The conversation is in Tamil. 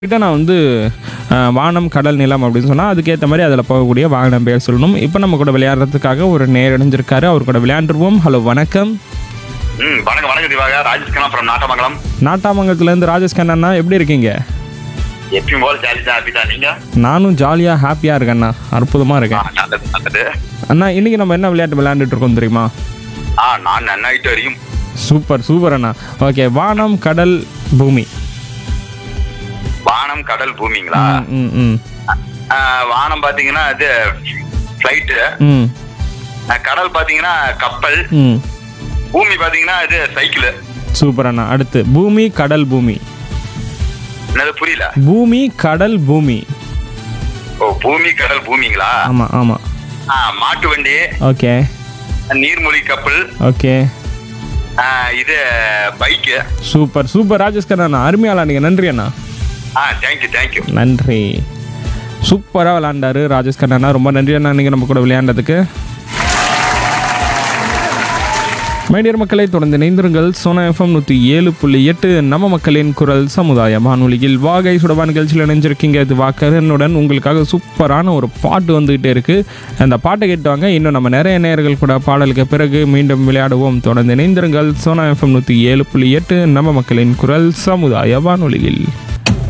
கிட்ட நான் வந்து அஹ், வானம் கடல் நிலம் அப்படின்னு சொன்னால் அதுக்கேற்ற மாதிரி அதில் போகக்கூடிய வாகனம் பேர் சொல்லணும் இப்போ நம்ம கூட விளையாடுறதுக்காக ஒரு நேர் இணைஞ்சிருக்காரு அவர் கூட விளையாண்டுருவோம் ஹலோ வணக்கம் ம் வணக்கம் வணக்கம் திவாகா ராஜேஷ் கண்ணா ஃப்ரம் நாட்டமங்கலம் நாட்டாமங்கலத்துலேருந்து ராஜேஷ் கண்ணா எப்படி இருக்கீங்க எப்பயும் போல ஜாலி தான் ஹாப்பி தான் நீங்க நானும் ஜாலியாக ஹாப்பியாக இருக்கேண்ணா அற்புதமாக ஆ, இருக்கேன் நல்லது நல்லது அண்ணா இன்னைக்கு நம்ம என்ன விளையாட்டு விளையாண்டுட்டு இருக்கோம் தெரியுமா ஆ நான் நன்னாயிட்டு வரையும் சூப்பர் சூப்பர் அண்ணா ஓகே வானம் கடல் பூமி வானம் கடல் பூமிங்களா ம் ம் ம் ஆ, வானம் பாத்தீங்கன்னா இது ஃபிளைட்டு ம் கடல் பாத்தீங்கன்னா கப்பல் ம் பூமி பாத்தீங்கன்னா இது சைக்கிள் சூப்பர் அண்ணா அடுத்து பூமி கடல் பூமி என்னது புரியல பூமி கடல் பூமி ஓ பூமி கடல் பூமிங்களா ஆமாம் ஆமாம் ஆ, மாட்டு வண்டி ஓகே நீர்மூழ்கி கப்பல் ஓகே ஆ, இது bike super super Rajesh Kanna அருமையாளா நீங்கள் நன்றி அண்ணா ஆ தேங்க்யூ தேங்க்யூ நன்றி சூப்பராக விளாண்டாரு ராஜேஷ் கண்ணா ரொம்ப நன்றி அண்ணா நீங்கள் நம்ம கூட விளையாண்டதுக்கு மைடியர் மக்களை தொடர்ந்து இணைந்திருங்கள் சோனா எஃப்எம் நூற்றி ஏழு புள்ளி எட்டு நம்ம மக்களின் குரல் சமுதாய வானொலியில் வாகை சுடபா நிகழ்ச்சியில் இணைஞ்சிருக்கீங்க இது வாக்கரனுடன் உங்களுக்காக சூப்பரான ஒரு பாட்டு வந்துகிட்டே இருக்கு அந்த பாட்டை கேட்டுவாங்க இன்னும் நம்ம நிறைய நேயர்கள் கூட பாடலுக்கு பிறகு மீண்டும் விளையாடுவோம் தொடர்ந்து இணைந்திருங்கள் சோனா எஃப்எம் நூற்றி ஏழு புள்ளி எட்டு நம்ம மக்களின் குரல் சமுதாய வானொலியில்